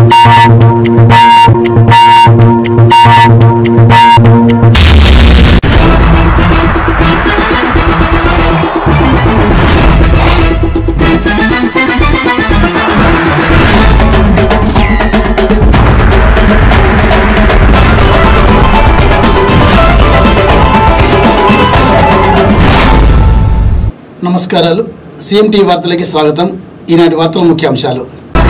నమస్కారాలు CM TV వార్తలకి స్వాగతం ఈనాటి వార్తల ముఖ్యాంశాలు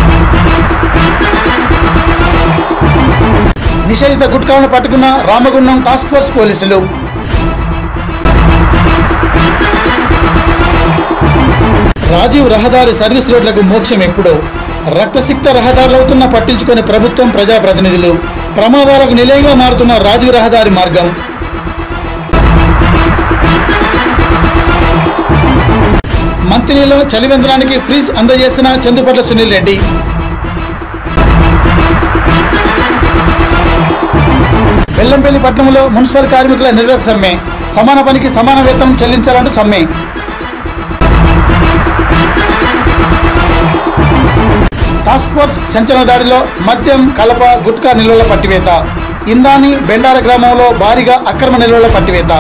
నిషేధిత గుట్కాలను పట్టుకున్న రామగుండం టాస్క్ ఫోర్స్ పోలీసులు రాజీవ్ రహదారి సర్వీస్ రోడ్లకు మోక్షం ఎప్పుడో రక్తసిక్త రహదారులవుతున్న పట్టించుకునే ప్రభుత్వం ప్రజాప్రతినిధులు ప్రమాదాలకు నిలయంగా మారుతున్న రాజీవ్ రహదారి మార్గం మంత్రిలో చలివేంద్రానికి ఫ్రిజ్ అందజేసిన చందుపట్ల సునీల్ రెడ్డి బెల్లంపల్లి పట్టణంలో మున్సిపల్ కార్మికుల నిర్వహణ సమ్మె సమాన పనికి సమాన వేతనం చెల్లించాలంటూ సమ్మె టాస్క్ ఫోర్స్ సంచలన దాడిలో మద్యం కలప గుట్కా నిల్వల పట్టివేత ఇందాని బెండార గ్రామంలో భారీగా అక్రమ నిల్వల పట్టివేత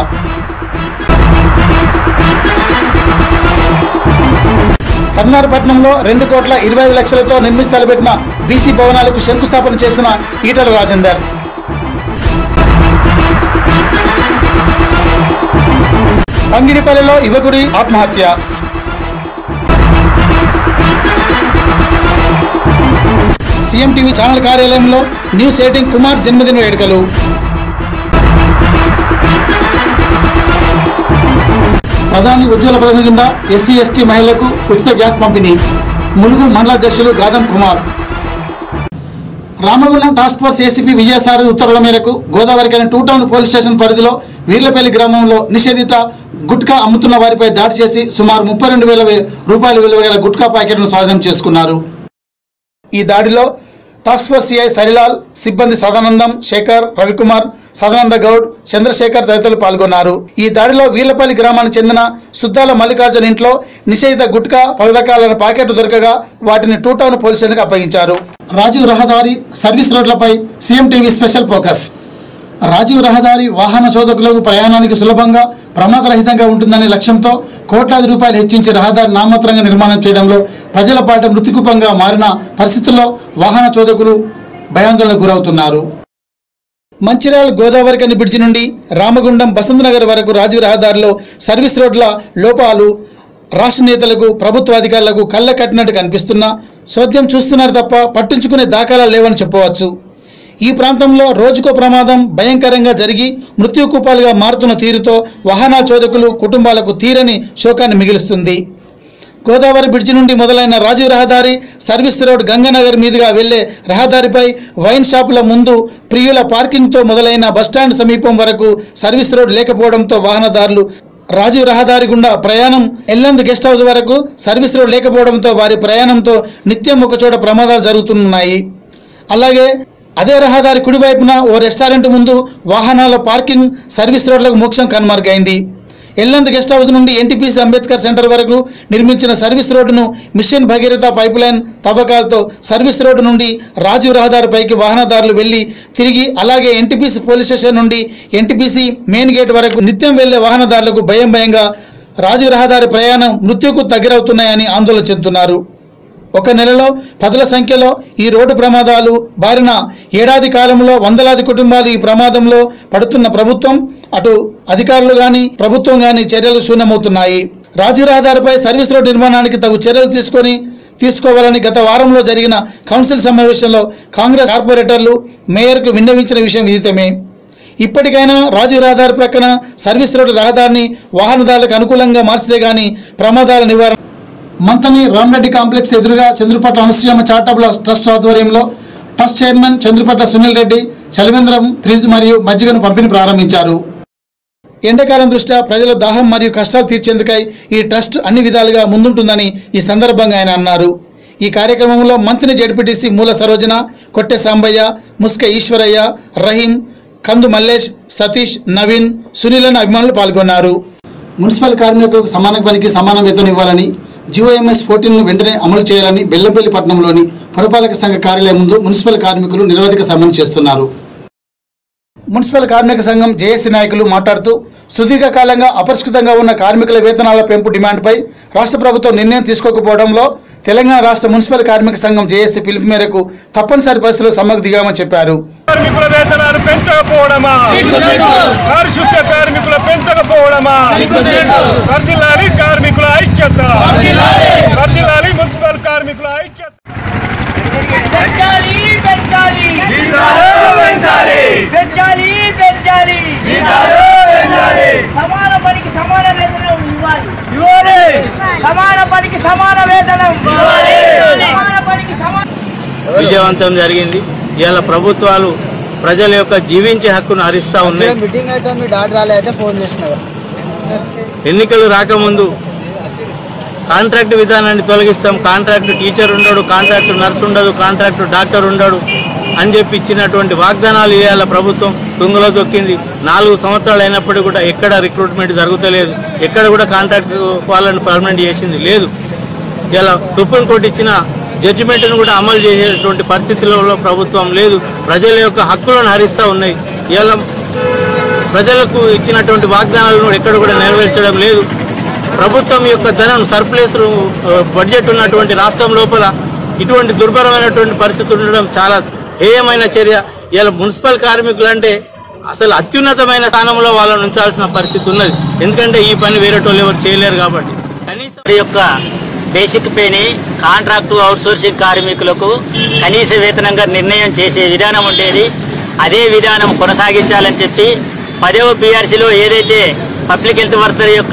కర్నారపట్నంలో రెండు కోట్ల ఇరవై ఐదు లక్షలతో నిర్మిసి తలపెట్టిన బీసీ భవనాలకు శంకుస్థాపన చేసిన ఈటల రాజేందర్ పంగిడిపల్లిలో యువకుడి ఆత్మహత్య సీఎం టీవీ ఛానల్ కార్యాలయంలో న్యూస్ ఎయిటింగ్ కుమార్ జన్మదిన వేడుకలు ప్రధాని ఉజ్వల పథకం కింద ఎస్సీ ఎస్టీ మహిళలకు ఉచిత గ్యాస్ పంపిణీ ములుగు మండలాధ్యక్షులు Gadam Kumar Ramagundam task force ACP Vijayasarathi ఉత్తర్వుల మేరకు గోదావరి కానీ టూ టౌన్ పోలీస్ స్టేషన్ పరిధిలో వీర్లపల్లి గ్రామంలో నిషేధిత గుట్కా అమ్ముతున్న వారిపై దాడి చేసి సుమారు ముప్పై రెండు వేల రూపాయల విలువ గల గుట్కా ప్యాకెట్ను స్వాధీనం చేసుకున్నారు ఈ దాడిలో టాస్క్ ఫోర్స్ సిఐ సరిలాల్ సిబ్బంది సదానందం శేఖర్ రవికుమార్ సదానంద గౌడ్ చంద్రశేఖర్ తదితరులు పాల్గొన్నారు ఈ దాడిలో వీర్లపల్లి గ్రామానికి చెందిన సుద్దాల మల్లికార్జున్ ఇంట్లో నిషేధిత గుట్కా పలు రకాలైన ప్యాకెట్లు దొరకగా వాటిని టూ టౌన్ పోలీస్ స్టేషన్కి అప్పగించారు రాజీవ్ రహదారి సర్వీస్ రోడ్లపై CM TV special focus Rajiv రహదారి వాహన చోదకులకు ప్రయాణానికి సులభంగా ప్రమాదరహితంగా ఉంటుందనే లక్ష్యంతో కోట్లాది రూపాయలు హెచ్చించి రహదారి నామమాత్రంగా నిర్మాణం చేయడంలో ప్రజల పాట మృతికూపంగా మారిన పరిస్థితుల్లో వాహన చోదకులు భయాందోళనకు గురవుతున్నారు మంచిర్యాల గోదావరికని బ్రిడ్జి నుండి రామగుండం బసంతనగర్ వరకు రాజీవ్ రహదారిలో సర్వీస్ రోడ్ల లోపాలు రాష్ట్ర నేతలకు ప్రభుత్వ అధికారులకు కళ్ళ కట్టినట్టు కనిపిస్తున్నా సోద్యం చూస్తున్నారు తప్ప పట్టించుకునే దాఖలాలు లేవని చెప్పవచ్చు ఈ ప్రాంతంలో రోజుకో ప్రమాదం భయంకరంగా జరిగి మృత్యుకూపాలుగా మారుతున్న తీరుతో వాహన చోదకులు కుటుంబాలకు తీరని శోకాన్ని మిగిలిస్తుంది గోదావరి బ్రిడ్జి నుండి మొదలైన రాజీవ్ రహదారి సర్వీస్ రోడ్ గంగానగర్ మీదుగా వెళ్లే రహదారిపై వైన్ షాపుల ముందు ప్రియుల పార్కింగ్తో మొదలైన బస్టాండ్ సమీపం వరకు సర్వీస్ రోడ్ లేకపోవడంతో వాహనదారులు రాజీవ్ రహదారి గుండా ప్రయాణం ఎల్లందు గెస్ట్ హౌస్ వరకు సర్వీస్ రోడ్ లేకపోవడంతో వారి ప్రయాణంతో నిత్యం ఒకచోట ప్రమాదాలు జరుగుతున్నాయి అలాగే అదే రహదారి కుడివైపున ఓ రెస్టారెంట్ ముందు వాహనాల పార్కింగ్ సర్వీస్ రోడ్లకు మోక్షం కనుమరుగైంది ఎల్లందు గెస్ట్ హౌస్ నుండి ఎన్టీపీసీ అంబేద్కర్ సెంటర్ వరకు నిర్మించిన సర్వీస్ రోడ్డును మిషన్ భగీరథ పైప్ లైన్ తవ్వకాలతో సర్వీస్ రోడ్డు నుండి రాజీవ్ రహదారిపైకి వాహనదారులు వెళ్లి తిరిగి అలాగే ఎన్టీపీసీ పోలీస్ స్టేషన్ నుండి ఎన్టీపీసీ మెయిన్ గేట్ వరకు నిత్యం వెళ్లే వాహనదారులకు భయం భయంగా రాజీవ్ రహదారి ప్రయాణం మృత్యుకు దగ్గరవుతున్నాయని ఆందోళన చెందుతున్నారు ఒక నెలలో పదుల సంఖ్యలో ఈ రోడ్డు ప్రమాదాలు బారిన ఏడాది కాలంలో వందలాది కుటుంబాలు ఈ ప్రమాదంలో పడుతున్న ప్రభుత్వం అటు అధికారులు గాని ప్రభుత్వం గాని చర్యలు శూన్యమవుతున్నాయి రాజీ రహదారిపై సర్వీస్ రోడ్ నిర్మాణానికి తగు చర్యలు తీసుకొని తీసుకోవాలని గత వారంలో జరిగిన కౌన్సిల్ సమావేశంలో కాంగ్రెస్ కార్పొరేటర్లు మేయర్కు విన్నవించిన విషయం విదితమే ఇప్పటికైనా రాజీవ్ రహదారి ప్రక్కన సర్వీస్ రోడ్డు రహదారిని వాహనదారులకు అనుకూలంగా మార్చితే గాని ప్రమాదాల నివారణ మంతని రామరెడ్డి కాంప్లెక్స్ ఎదురుగా చంద్రపట్ల అనుసూయమ్మ చారిటబుల్ ట్రస్ట్ ఆధ్వర్యంలో ట్రస్ట్ చైర్మన్ చంద్రపట్ల సునీల్ రెడ్డి చలివేంద్రం ఫ్రిజ్ మరియు మజ్జిగను పంపిణీ ప్రారంభించారు ఎండాకాలం దృష్ట్యా ప్రజల దాహం మరియు కష్టాలు తీర్చేందుకై ఈ ట్రస్ట్ అన్ని విధాలుగా ముందుంటుందని ఈ సందర్భంగా ఆయన అన్నారు ఈ కార్యక్రమంలో మంత్రి జడ్పీటీసీ మూల సరోజన కొట్టె సాంబయ్య ముస్క ఈశ్వరయ్య రహీం కందు మల్లేష్ సతీష్ నవీన్ సునీలన్ అభిమానులు పాల్గొన్నారు మున్సిపల్ కార్మికులకు సమాన పనికి సమాన వేతనం ఇవ్వాలని జిఓఎంఎస్ ఫోర్టీన్ను వెంటనే అమలు చేయాలని బెల్లంపల్లి పట్టణంలోని పురపాలక సంఘ కార్యాలయం ముందు మున్సిపల్ కార్మికులు నిరవధిక సమ్మెను చేస్తున్నారు మున్సిపల్ కార్మిక సంఘం జేఏసీ నాయకులు మాట్లాడుతూ సుదీర్ఘకాలంగా అపరిష్కృతంగా ఉన్న కార్మికుల వేతనాల పెంపు డిమాండ్పై రాష్ట్ర ప్రభుత్వం నిర్ణయం తీసుకోకపోవడంలో తెలంగాణ రాష్ట్ర మున్సిపల్ కార్మిక సంఘం జేఏసీ పిలుపు మేరకు తప్పనిసరి పరిస్థితుల్లో సమ్మకు దిగామని చెప్పారు కార్మికుల వేతనాలు పెంచకపోవడమా పారిశుద్ధ్య కార్మికుల పెంచకపోవడమా వర్ధిల్లాలి కార్మికుల ఐక్యత వర్ధిల్లాలి మున్సిపల్ కార్మికుల ఐక్యత పెంచాలి పెంచాలి పెంచాలి పెంచాలి సమాన పనికి సమాన వేతనం ఇవ్వాలి సమాన పనికి సమాన వేతనం సమాన పనికి సమాన విజయవంతం జరిగింది ఇవాళ ప్రభుత్వాలు ప్రజల యొక్క జీవించే హక్కును హరిస్తా ఉన్నాయి మీటింగ్ అయితే మీ డాడీ రాలే అయితే ఫోన్ చేసిన ఎన్నికలు రాకముందు కాంట్రాక్ట్ విధానాన్ని తొలగిస్తాం కాంట్రాక్ట్ టీచర్ ఉండడు కాంట్రాక్ట్ నర్స్ ఉండదు కాంట్రాక్ట్ డాక్టర్ ఉండడు అని చెప్పి ఇచ్చినటువంటి వాగ్దానాలు ఇవాళ ప్రభుత్వం తుంగలో దొక్కింది నాలుగు సంవత్సరాలు అయినప్పటికీ కూడా ఎక్కడ రిక్రూట్మెంట్ జరుగుతలేదు ఎక్కడ కూడా కాంట్రాక్ట్ వాళ్ళని పర్మనెంట్ చేసింది లేదు ఇలా సుప్రీంకోర్టు ఇచ్చిన జడ్జిమెంట్ను కూడా అమలు చేసేటువంటి పరిస్థితులలో ప్రభుత్వం లేదు ప్రజల యొక్క హక్కులను హరిస్తూ ఉన్నాయి ఇలా ప్రజలకు ఇచ్చినటువంటి వాగ్దానాలను ఎక్కడ కూడా నెరవేర్చడం లేదు ప్రభుత్వం యొక్క ధనం సర్ప్లస్ బడ్జెట్ ఉన్నటువంటి రాష్ట్రం లోపల ఇటువంటి దుర్భరమైనటువంటి పరిస్థితి ఉండడం చాలా హేయమైన చర్య ఇలా మున్సిపల్ కార్మికులు అంటే అసలు అత్యున్నతమైన స్థానంలో వాళ్ళని ఉంచాల్సిన పరిస్థితి ఉన్నది ఎందుకంటే ఈ పని వేరే వాళ్ళు ఎవరు చేయలేరు కాబట్టి కనీసం వారి యొక్క బేసిక్ పేని కాంట్రాక్టు అవుట్సోర్సింగ్ కార్మికులకు కనీస వేతనంగా నిర్ణయం చేసే విధానం ఉండేది అదే విధానం కొనసాగించాలని చెప్పి పదవ పిఆర్సీలో ఏదైతే పబ్లిక్ హెల్త్ వర్కర్ యొక్క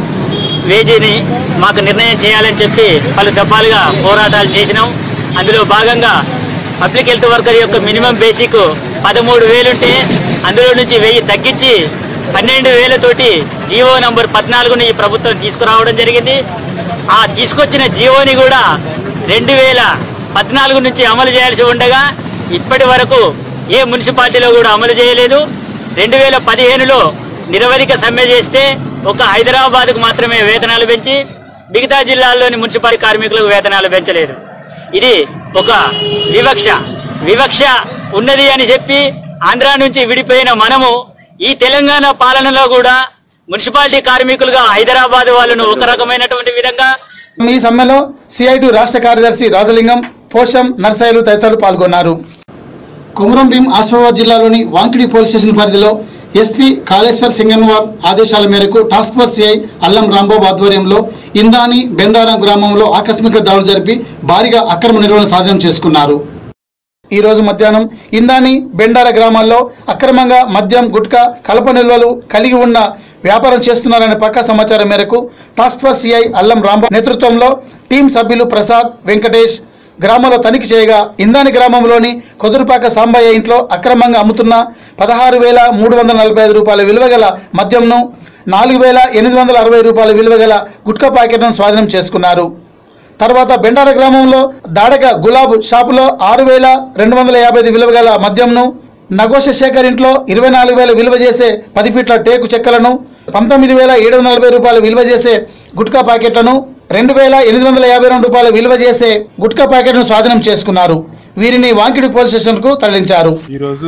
వేజీని మాకు నిర్ణయం చేయాలని చెప్పి పలు దఫాలుగా పోరాటాలు చేసినాం అందులో భాగంగా పబ్లిక్ హెల్త్ వర్కర్ యొక్క మినిమం బేసిక్ పదమూడు వేలుంటే అందులో నుంచి వెయ్యి తగ్గించి పన్నెండు వేలతోటి జీవో నంబర్ పద్నాలుగుని ఈ ప్రభుత్వం తీసుకురావడం జరిగింది ఆ తీసుకొచ్చిన జీవోని కూడా రెండు వేల పద్నాలుగు నుంచి అమలు చేయాల్సి ఉండగా ఇప్పటి వరకు ఏ మున్సిపాలిటీలో కూడా అమలు చేయలేదు రెండు వేల పదిహేనులో నిరవధిక సమ్మె చేస్తే ఒక హైదరాబాద్కు మాత్రమే వేతనాలు పెంచి మిగతా జిల్లాల్లోని మున్సిపల్ కార్మికులకు వేతనాలు పెంచలేదు ఇది ఒక వివక్ష వివక్ష ఉన్నది అని చెప్పి ఆంధ్ర నుంచి విడిపోయిన మనము ఈ తెలంగాణ పాలనలో కూడా మున్సిపాలిటీ కార్మికులుగా హైదరాబాద్ వాళ్ళను ఒక రకమైనటువంటి విధంగా ఈ సమ్మెలో సిఐటి రాష్ట్ర కార్యదర్శి రాజలింగం పోషం నర్సయ్యలు తదితరులు పాల్గొన్నారు కొమురం భీం ఆసిఫాబాద్ జిల్లాలోని వాంకిడి పోలీస్ స్టేషన్ పరిధిలో ఎస్పీ కాళేశ్వర్ సింగన్వార్ ఆదేశాల మేరకు టాస్క్ ఫోర్స్ సిఐ అల్లం రాంబాబు ఆధ్వర్యంలో ఇందాని బెందారం గ్రామంలో ఆకస్మిక దాడులు జరిపి భారీగా అక్రమ నిర్వహణ సాధనం చేసుకున్నారు ఈ రోజు మధ్యాహ్నం ఇందాని బెండార గ్రామాల్లో అక్రమంగా మద్యం గుట్కా కలప నిల్వలు కలిగి ఉన్న వ్యాపారం చేస్తున్నారనే పక్కా సమాచారం మేరకు టాస్క్ ఫోర్స్ సిఐ అల్లం రాంబాబు నేతృత్వంలో టీం సభ్యులు ప్రసాద్ వెంకటేష్ గ్రామంలో తనిఖీ చేయగా ఇందాని గ్రామంలోని కొదురుపాక సాంబయ్య ఇంట్లో అక్రమంగా అమ్ముతున్న పదహారు వేల మూడు వందల నలభై ఐదు రూపాయల విలువ గల మద్యంను నాలుగు వేల ఎనిమిది వందల అరవై రూపాయల విలువ గల గుట్కా ప్యాకెట్ను స్వాధీనం చేసుకున్నారు తర్వాత బెండార గ్రామంలో దాడక గులాబ్ షాపులో ఆరు వేల రెండు వందల యాభై ఐదు విలువ గల మద్యంను నగోష శేఖర్ ఇంట్లో ఇరవై నాలుగు వేల విలువ చేసే పది ఫీట్ల టేకు చెక్కలను పంతొమ్మిది వేల ఏడు వందల నలభై రూపాయల విలువ చేసే గుట్కా ప్యాకెట్లను రెండు వేల ఎనిమిది వందల యాభై రెండు రూపాయల విలువ చేసే గుట్కా ప్యాకెట్ను స్వాధీనం చేసుకున్నారు వీరిని వాంకిడి పోలీస్ స్టేషన్కు తరలించారు ఈరోజు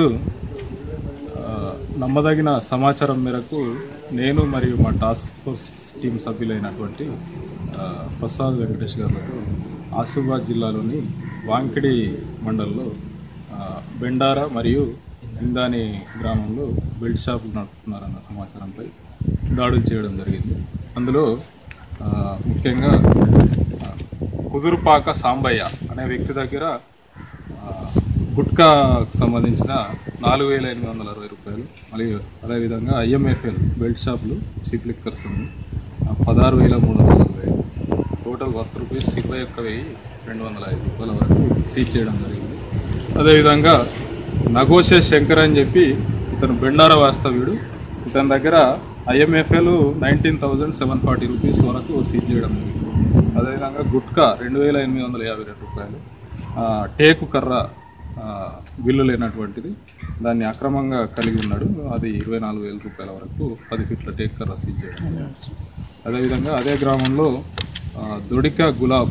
ఆ, నమ్మదగిన సమాచారం మేరకు నేను మరియు మా టాస్క్ ఫోర్స్ టీం సభ్యులైనటువంటి ఆ, ప్రసాద్ వెంకటేష్ గారితో ఆసిఫాబాద్ జిల్లాలోని వాంకిడి మండలంలో ఆ, బెండార మరియు ఇందాని గ్రామంలో బెల్ట్ షాపులు నడుపుతున్నారన్న సమాచారంపై దాడులు చేయడం జరిగింది అందులో ఆ, ముఖ్యంగా ఆ, కుదురుపాక సాంబయ్య అనే వ్యక్తి దగ్గర ఆ, గుట్కాకు సంబంధించిన నాలుగు వేల ఎనిమిది వందల అరవై రూపాయలు మరియు అదేవిధంగా ఐఎంఎఫ్ఎల్ బెల్ట్ షాపులు చీప్ లిక్కర్స్ ఉంది ఆ, పదహారు వేల మూడు వందల నలభై టోటల్ వర్త్ రూపీస్ ఇరవై ఒక్క వెయ్యి రెండు వందల ఐదు రూపాయల వరకు సీజ్ చేయడం జరిగింది అదేవిధంగా నగోషే శంకర్ అని చెప్పి ఇతను బెండార వాస్తవ్యుడు ఇతని దగ్గర IMFL nineteen thousand seven forty rupees వరకు సీజ్ చేయడం జరిగింది అదేవిధంగా గుట్కా రెండు వేల ఎనిమిది వందల యాభై రెండు రూపాయలు ఆ, టేకు కర్ర ఆ, బిల్లు లేనటువంటిది దాన్ని అక్రమంగా కలిగి ఉన్నాడు అది ఇరవై నాలుగు వేల రూపాయల వరకు పది ఫీట్ల టేకు కర్ర సీజ్ చేయడం జరిగింది. అదేవిధంగా అదే గ్రామంలో ఆ, దొడిక గులాబ్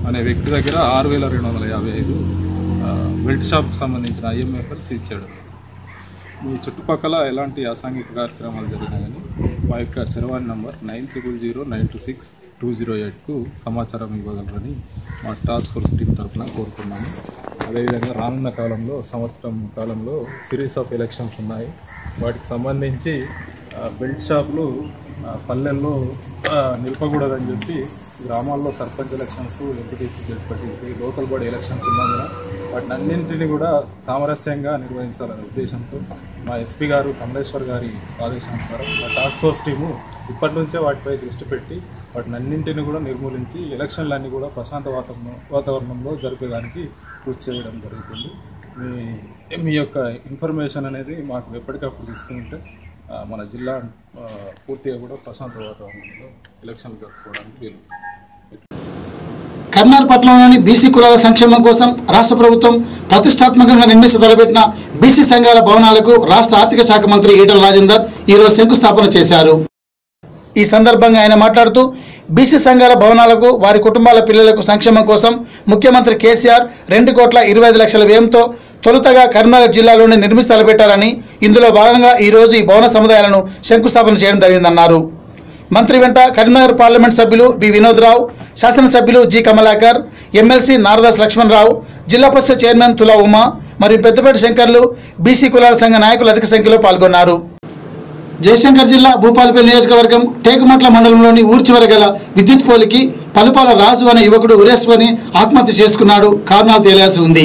అనే వ్యక్తి దగ్గర ఆరు వేల రెండు వందల యాభై ఐదు బెల్ట్ షాప్కి సంబంధించిన ఐఎంఎఫ్ఎల్ సీజ్ చేయడం మీ చుట్టుపక్కల ఎలాంటి అసాంఘిక కార్యక్రమాలు జరిగినా కానీ మా యొక్క చరవాణి number nine triple zero nine two six two zero ఎయిట్కు సమాచారం ఇవ్వగలరని మా టాస్క్ ఫోర్స్ టీం తరఫున కోరుతున్నాము అదేవిధంగా రానున్న కాలంలో సంవత్సరం కాలంలో సిరీస్ ఆఫ్ ఎలక్షన్స్ ఉన్నాయి వాటికి సంబంధించి ఆ, బెల్ట్ షాపులు ఆ, పల్లెల్లో ఆ, నిలపకూడదని చెప్పి గ్రామాల్లో sarpanch elections MPTC ZPTC local body elections ఉన్నందున వాటిని అన్నింటినీ కూడా సామరస్యంగా నిర్వహించాలనే ఉద్దేశంతో మా ఎస్పీ గారు కమలేశ్వర్ గారి ఆదేశానుసారం మా టాస్క్ ఫోర్స్ టీము ఇప్పటి నుంచే వాటిపై దృష్టి పెట్టి వాటిని అన్నింటినీ కూడా నిర్మూలించి ఎలక్షన్లన్నీ కూడా ప్రశాంత వాతావరణం వాతావరణంలో జరిపేదానికి కృషి చేయడం జరుగుతుంది మీ మీ యొక్క ఇన్ఫర్మేషన్ అనేది మాకు ఎప్పటికప్పుడు ఇస్తూ ఉంటే ఆ, మన జిల్లా ఆ, పూర్తిగా కూడా ప్రశాంత వాతావరణంలో ఎలక్షన్లు జరుపుకోవడానికి వీలు కర్నార్ పట్టణంలోని బీసీ కులాల సంక్షేమం కోసం రాష్ట్ర ప్రభుత్వం ప్రతిష్టాత్మకంగా నిర్మించి తలపెట్టిన బీసీ సంఘాల భవనాలకు రాష్ట్ర ఆర్థిక శాఖ మంత్రి ఈటల రాజేందర్ ఈరోజు శంకుస్థాపన చేశారు ఈ సందర్భంగా ఆయన మాట్లాడుతూ బీసీ సంఘాల భవనాలకు వారి కుటుంబాల పిల్లలకు సంక్షేమం కోసం ముఖ్యమంత్రి కేసీఆర్ రెండు కోట్ల ఇరవై ఐదు లక్షల వ్యయంతో తొలుతగా కరీంనగర్ జిల్లాలోని నిర్మించి తలపెట్టారని ఇందులో భాగంగా ఈ రోజు ఈ భవన సముదాయాలను శంకుస్థాపన చేయడం జరిగిందన్నారు మంత్రి వెంట కరీంనగర్ పార్లమెంట్ సభ్యులు బి వినోద్ రావు శాసనసభ్యులు G Kamalakar MLC Naradas Lakshmanrao zilla parishad chairman తులా ఉమా మరియు పెద్దపేట శంకర్లు బీసీ కులాల సంఘ నాయకులు అధిక సంఖ్యలో పాల్గొన్నారు జయశంకర్ జిల్లా భూపాలపల్లి నియోజకవర్గం టేకుమట్ల మండలంలోని ఊర్చివర గల విద్యుత్ పోలికి పలుపాల రాజు అనే యువకుడు ఉరేసుకొని ఆత్మహత్య చేసుకున్నాడు కారణాలు తేలాల్సి ఉంది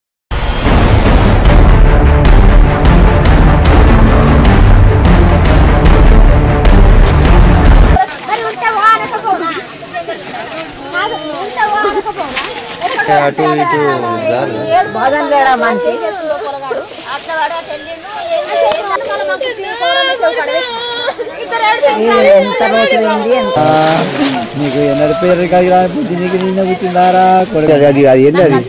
అటు ఇటు బాధం లేడా మనిషి ఎంత రోజులైంది ఎంత నీకు ఎన్నడి పేరు కలిగి బుద్ధి నీకు నిన్న కూర్చున్నారా కొడుకు అది అది అది ఏంటి అది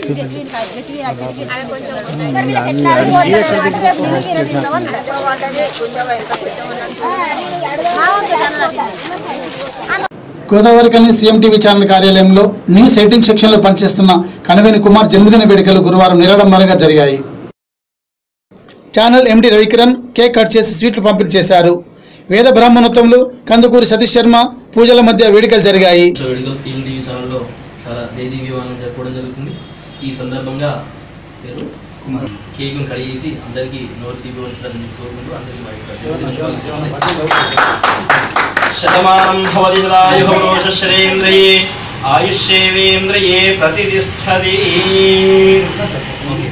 గోదావరి కని సీఎం టీవీ ఛానల్ కార్యాలయంలో న్యూస్ ఎడిటింగ్ సెక్షన్లో పనిచేస్తున్న కనవేని కుమార్ జన్మదిన వేడుకలు గురువారం నిరాడంబరంగా జరిగాయి channel MD Ravikiran cake cut చేసి స్వీట్లు పంపిణీ చేశారు వేద బ్రాహ్మణోత్తములు కందుకూరి సతీష్ శర్మ పూజల మధ్య వేడుకలు జరిగాయి వేడుకలు సీఎం టీవీ ఛానల్లో చాలా దేదీవ్యమానం జరుపుకోవడం జరుగుతుంది ఈ సందర్భంగా పేరు కుమార్ కేకును కడిగేసి అందరికీ నోరు తీపివలసిందని చెప్పి కోరుకుంటూ అందరికీ మా యొక్క జన్మదిన శుభాకాంక్షలు. శతమానం భవతి తదాయుః పురుషశ్రేంద్రియే ఆయుష్యేవేంద్రియే ప్రతిష్టతి okay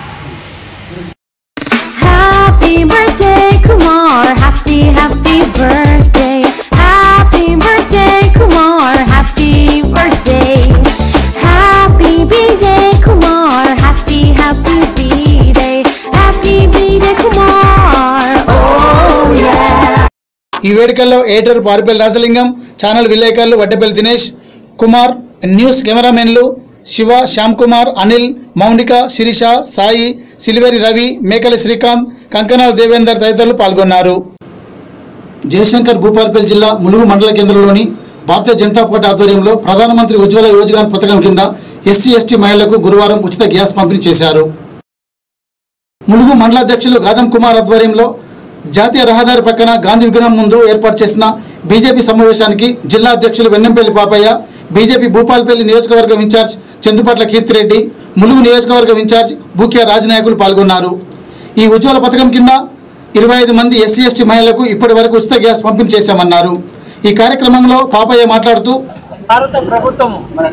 Happy birthday, Kumar. Happy, happy birthday. Happy birthday, Kumar. Happy birthday. Happy birthday, Kumar. Happy, happy birthday. Happy birthday, Kumar. Oh, yeah. ఈ వేడుకల్లో ఏటర్ పారిపల్లి రాజలింగం ఛానల్ విలేకరులు వడ్డపల్లి దినేష్ కుమార్ న్యూస్ కెమెరామెన్లు శివ శ్యామ్ కుమార్ అనిల్ మౌనిక శిరీష సాయి సిలివరి రవి మేకలి శ్రీకాంత్ కంకనాల దేవేందర్ తదితరులు పాల్గొన్నారు జయశంకర్ భూపాలపల్లి జిల్లా ములుగు మండల కేంద్రంలోని భారతీయ జనతా పార్టీ ఆధ్వర్యంలో ప్రధానమంత్రి ఉజ్వల యోజన పథకం కింద ఎస్సీ ఎస్టీ మహిళలకు గురువారం ఉచిత గ్యాస్ పంపిణీ చేశారు ములుగు మండల అధ్యక్షులు గాదం కుమార్ ఆధ్వర్యంలో జాతీయ రహదారి పక్కన గాంధీ విగ్రహం ముందు ఏర్పాటు చేసిన బీజేపీ సమావేశానికి జిల్లా అధ్యక్షులు వెన్నెంపల్లి పాపయ్య బీజేపీ భూపాలపల్లి నియోజకవర్గం ఇన్ఛార్జ్ చందుపట్ల కీర్తిరెడ్డి ములుగు నియోజకవర్గం ఇన్ఛార్జ్ బూకియా రాజనాయకులు పాల్గొన్నారు ఈ ఉజ్వల పథకం కింద ఇరవై ఐదు మంది ఎస్సీ ఎస్టీ మహిళలకు ఇప్పటి వరకు ఉచిత గ్యాస్ పంపిణీ చేశామన్నారు ఈ కార్యక్రమంలో పాపయ్య మాట్లాడుతూ భారత ప్రభుత్వం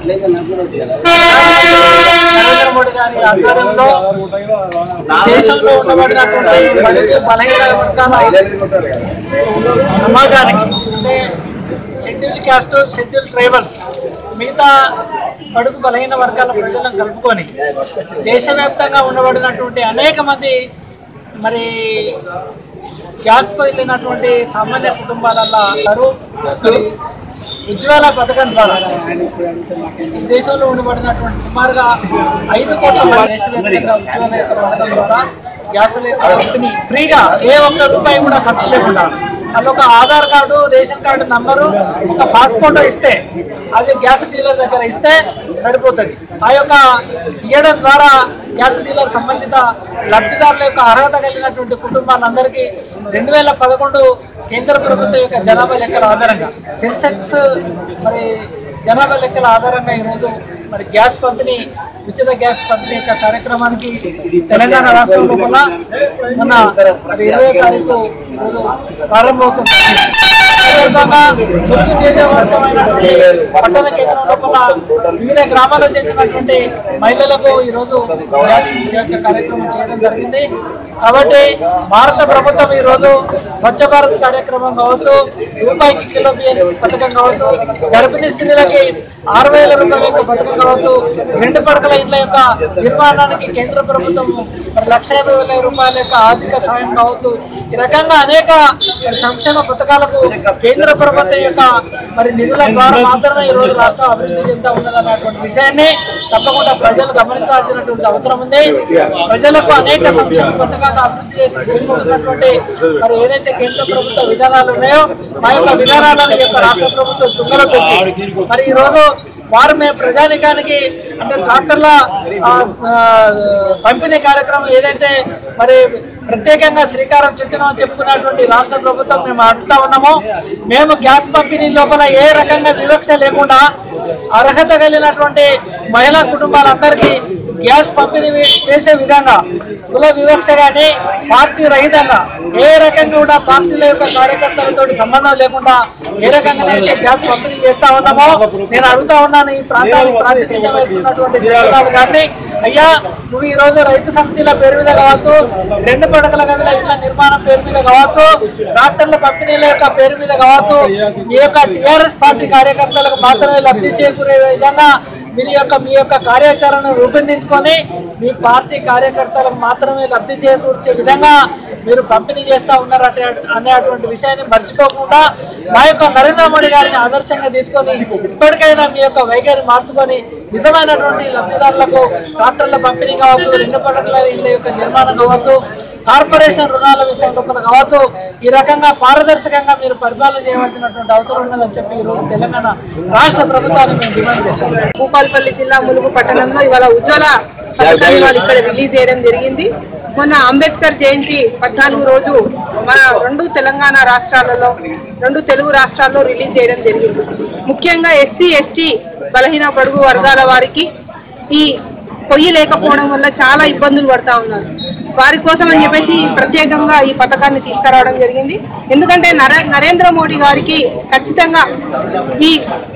నరేంద్ర మోడీ గారి ఆధ్వర్యంలో దేశంలో ఉండబడినటువంటి బడుగు బలహీన వర్గాల సమాజానికి అంటే షెడ్యూల్ క్యాస్ట్ షెడ్యూల్ ట్రైబల్స్ మిగతా బడుగు బలహీన వర్గాల ప్రజలను కలుపుకొని దేశవ్యాప్తంగా ఉండబడినటువంటి అనేక మంది మరి గ్యాస్ వెళ్ళినటువంటి సామాన్య కుటుంబాలలో అందరూ మరి ఉజ్వల పథకం ద్వారా ఈ దేశంలో ఉండబడినటువంటి సుమారుగా ఐదు కోట్ల మంది దేశవ్యాప్తంగా ఉజ్వల యొక్క పథకం ద్వారా గ్యాస్ యొక్క పంపిణీ ఫ్రీగా ఏ ఒక్క రూపాయి కూడా ఖర్చు లేకుండా వాళ్ళు ఒక Aadhaar card ration card number ఒక పాస్పోర్ట్ ఇస్తే అది గ్యాస్ డీలర్ దగ్గర ఇస్తే సరిపోతుంది ఆ యొక్క ఇవ్వడం ద్వారా గ్యాస్ డీలర్ సంబంధిత లబ్ధిదారుల యొక్క అర్హత కలిగినటువంటి కుటుంబాలందరికీ రెండు వేల పదకొండు కేంద్ర ప్రభుత్వం యొక్క జనాభా లెక్కల ఆధారంగా సెన్సెక్స్ మరి జనాభా లెక్కల ఆధారంగా ఈరోజు మరి గ్యాస్ పంపిణీ ఉచిత గ్యాస్ పంపిణీ యొక్క కార్యక్రమానికి తెలంగాణ రాష్ట్రం లోపల మొన్న మరి ఇరవై తారీఖు ఈరోజు ప్రారంభమవుతుంది అదేవిధంగా తొమ్మిది నియోజకవర్గమైనటువంటి పట్టణ కేంద్రం లోపల వివిధ గ్రామాల్లో చెందినటువంటి మహిళలకు ఈరోజు గ్యాస్ యొక్క కార్యక్రమం చేయడం జరిగింది కాబట్టి భారత ప్రభుత్వం ఈరోజు స్వచ్ఛ భారత్ కార్యక్రమం కావచ్చు రూపాయికి కిలో బియ్యం పథకం కావచ్చు గర్భిణీ స్త్రీలకి ఆరు వేల రూపాయల యొక్క పథకం కావచ్చు రెండు పడకల ఇండ్ల యొక్క నిర్మాణానికి కేంద్ర ప్రభుత్వం మరి లక్ష యాభై వేల రూపాయల యొక్క ఆర్థిక సాయం కావచ్చు ఈ రకంగా అనేక మరి సంక్షేమ పథకాలకు కేంద్ర ప్రభుత్వం యొక్క మరి నిధుల ద్వారా మాత్రమే ఈ రోజు రాష్ట్రం అభివృద్ధి చెందుతా ఉన్నదన్నటువంటి విషయాన్ని తప్పకుండా ప్రజలు గమనించాల్సినటువంటి అవసరం ఉంది ప్రజలకు అనేక సంక్షేమ పథకాలు అభివృద్ధి చేసి చెందుతున్నటువంటి మరి ఏదైతే కేంద్ర ప్రభుత్వ విధానాలు ఉన్నాయో ఆ యొక్క విధానాలను ఈ యొక్క రాష్ట్ర ప్రభుత్వం తుంగలో తొక్కి మరి ఈ రోజు వారు మేము ప్రజానికానికి అంటే ట్రాక్టర్ల ఆ, ఆ, పంపిణీ కార్యక్రమం ఏదైతే మరి ప్రత్యేకంగా శ్రీకారం చుట్టినామని చెప్పుకున్నటువంటి రాష్ట్ర ప్రభుత్వం మేము అడుగుతా ఉన్నాము మేము గ్యాస్ పంపిణీ లోపల ఏ రకంగా వివక్ష లేకుండా అర్హత కలిగినటువంటి మహిళా కుటుంబాలందరికీ గ్యాస్ పంపిణీ చేసే విధంగా కుల వివక్ష కానీ పార్టీ రహితంగా ఏ రకంగా కూడా పార్టీల యొక్క కార్యకర్తలతో సంబంధం లేకుండా ఏ రకంగా అయితే గ్యాస్ పంపిణీ చేస్తా ఉన్నామో నేను అడుగుతా ఉన్నాను ఈ ప్రాంతానికి ప్రాతినిధ్యం వహిస్తున్నటువంటి జగన్నాథ్ గారిని అయ్యా నువ్వు ఈ రోజు రైతు సమితిల పేరు మీద కావచ్చు రెండు పడకల గదుల ఇళ్ల నిర్మాణం పేరు మీద కావచ్చు ట్రాక్టర్ల పంపిణీల యొక్క పేరు మీద కావచ్చు ఈ యొక్క టిఆర్ఎస్ పార్టీ కార్యకర్తలకు మాత్రమే లబ్ధి చేకూరే విధంగా మీ యొక్క మీ యొక్క కార్యాచరణను రూపొందించుకొని మీ పార్టీ కార్యకర్తలకు మాత్రమే లబ్ధి చేకూర్చే విధంగా మీరు పంపిణీ చేస్తా ఉన్నారు అనే అనేటువంటి విషయాన్ని మర్చిపోకుండా మా యొక్క నరేంద్ర మోడీ గారిని ఆదర్శంగా తీసుకొని ఇప్పటికైనా మీ యొక్క వైఖరి మార్చుకొని నిజమైనటువంటి లబ్ధిదారులకు ట్రాక్టర్ల పంపిణీ కావచ్చు రెండు పడకల ఇళ్ళ యొక్క నిర్మాణం కావచ్చు కార్పొరేషన్ రుణాల విషయంలో కూడా కావచ్చు ఈ రకంగా పారదర్శకంగా మీరు పరిపాలన చేయవలసినటువంటి అవసరం ఉన్నదని చెప్పి ఈరోజు తెలంగాణ రాష్ట్ర ప్రభుత్వాన్ని మేము డిమాండ్ చేస్తాం భూపాలపల్లి జిల్లా ములుగు పట్టణంలో ఇవాళ ఉజ్వల పథకాన్ని వాళ్ళు ఇక్కడ రిలీజ్ చేయడం జరిగింది మొన్న అంబేద్కర్ జయంతి పద్నాలుగు రోజు మన రెండు తెలంగాణ రాష్ట్రాలలో రెండు తెలుగు రాష్ట్రాల్లో రిలీజ్ చేయడం జరిగింది ముఖ్యంగా ఎస్సీ ఎస్టీ బలహీన బడుగు వర్గాల వారికి ఈ పొయ్యి లేకపోవడం వల్ల చాలా ఇబ్బందులు పడతా ఉన్నారు వారి కోసం అని చెప్పేసి ప్రత్యేకంగా ఈ పథకాన్ని తీసుకురావడం జరిగింది ఎందుకంటే నరే నరేంద్ర మోడీ గారికి ఖచ్చితంగా ఈ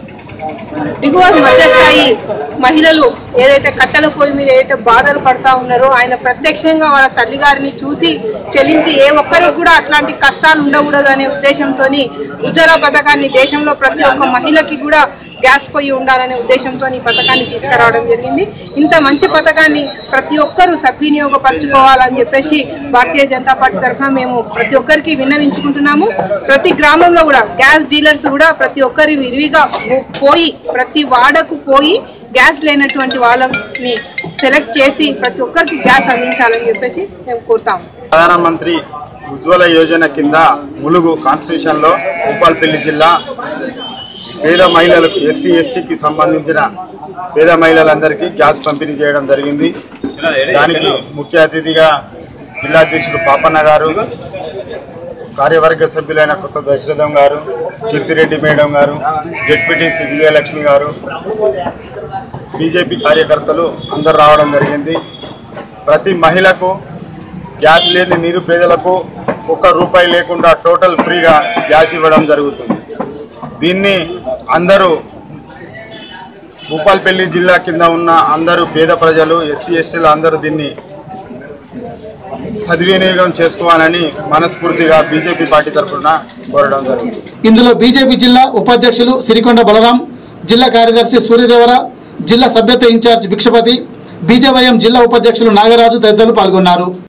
దిగువ మధ్యస్థాయి మహిళలు ఏదైతే కట్టెల పొయ్యి మీద ఏదైతే బాధలు పడతా ఉన్నారో ఆయన ప్రత్యక్షంగా వాళ్ళ తల్లిగారిని చూసి చెల్లించి ఏ ఒక్కరికి కూడా అట్లాంటి కష్టాలు ఉండకూడదు అనే ఉద్దేశంతో ఉజ్వల పథకాన్ని దేశంలో ప్రతి ఒక్క మహిళకి కూడా గ్యాస్ పొయ్యి ఉండాలనే ఉద్దేశంతో ఈ పథకాన్ని తీసుకురావడం జరిగింది ఇంత మంచి పథకాన్ని ప్రతి ఒక్కరూ సద్వినియోగపరచుకోవాలని చెప్పేసి భారతీయ జనతా పార్టీ తరఫున మేము ప్రతి ఒక్కరికి విన్నవించుకుంటున్నాము ప్రతి గ్రామంలో కూడా గ్యాస్ డీలర్స్ కూడా ప్రతి ఒక్కరి విరివిగా పో- పోయి ప్రతి వాడకు పోయి గ్యాస్ లేనటువంటి వాళ్ళని సెలెక్ట్ చేసి ప్రతి ఒక్కరికి గ్యాస్ అందించాలని చెప్పేసి మేము కోరుతాము ప్రధానమంత్రి ఉజ్వల యోజన కింద ములుగు కాన్స్టిట్యూషన్లో భూపాల్పల్లి జిల్లా పేద మహిళలకు ఎస్సీ ఎస్టీకి సంబంధించిన పేద మహిళలందరికీ గ్యాస్ పంపిణీ చేయడం జరిగింది దానికి ముఖ్య అతిథిగా జిల్లా అధ్యక్షుడు పాపన్న గారు కార్యవర్గ సభ్యులైన కొత్త దశరథం గారు కీర్తిరెడ్డి మేడం గారు జెడ్పీటీసీ విజయలక్ష్మి గారు బీజేపీ కార్యకర్తలు అందరు రావడం జరిగింది ప్రతి మహిళకు గ్యాస్ లేని నిరుపేదలకు ఒక్క రూపాయి లేకుండా టోటల్ ఫ్రీగా గ్యాస్ ఇవ్వడం జరుగుతుంది దీన్ని అందరూ భూపాల్పల్లి జిల్లా కింద ఉన్న అందరూ పేద ప్రజలు ఎస్సీ ఎస్టీలు అందరూ దీన్ని సద్వినియోగం చేసుకోవాలని మనస్ఫూర్తిగా బీజేపీ పార్టీ తరఫున కోరడం జరుగుతుంది ఇందులో బీజేపీ జిల్లా ఉపాధ్యక్షులు సిరికొండ బలరాం జిల్లా కార్యదర్శి సూర్యదేవర జిల్లా సభ్యత్వ ఇన్ఛార్జ్ భిక్షపతి బీజేవైఎం జిల్లా ఉపాధ్యక్షులు నాగరాజు తదితరులు పాల్గొన్నారు